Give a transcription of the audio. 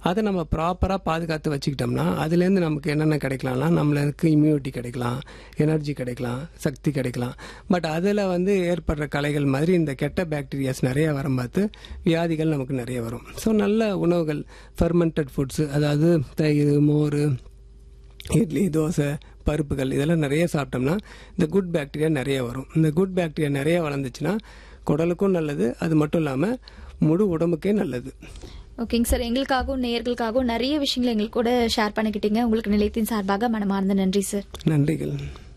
அதை நம்ம ப்ராப்பராக பாதுகாத்து வச்சுக்கிட்டோம்னா அதுலேருந்து நமக்கு என்னென்ன கிடைக்கலாம்னா நம்மளுக்கு இம்யூனிட்டி கிடைக்கலாம் எனர்ஜி கிடைக்கலாம் சக்தி கிடைக்கலாம் பட் அதில் வந்து ஏற்படுற கலைகள் மாதிரி இந்த கெட்ட பாக்டீரியாஸ் நிறைய வரும்போது வியாதிகள் நமக்கு நிறைய வரும் ஸோ நல்ல உணவுகள் ஃபெர்மெண்டட் ஃபுட்ஸு அதாவது தயிர் மோர் இட்லி தோசை பருப்புகள் இதெல்லாம் நிறைய சாப்பிட்டோம்னா இந்த குட் பாக்டீரியா நிறைய வரும் இந்த குட் பாக்டீரியா நிறைய வளர்ந்துச்சுன்னா குடலுக்கும் நல்லது அது மட்டும் இல்லாமல் முழு உடம்புக்கே நல்லது ஓகேங்க சார் எங்களுக்காகவும் நேயர்களுக்காகவும் நிறைய விஷயங்களை எங்களுக்கு கூட ஷேர் பண்ணிக்கிட்டீங்க உங்களுக்கு நிலையத்தின் சார்பாக மனமார்ந்த நன்றி சார் நன்றிகள்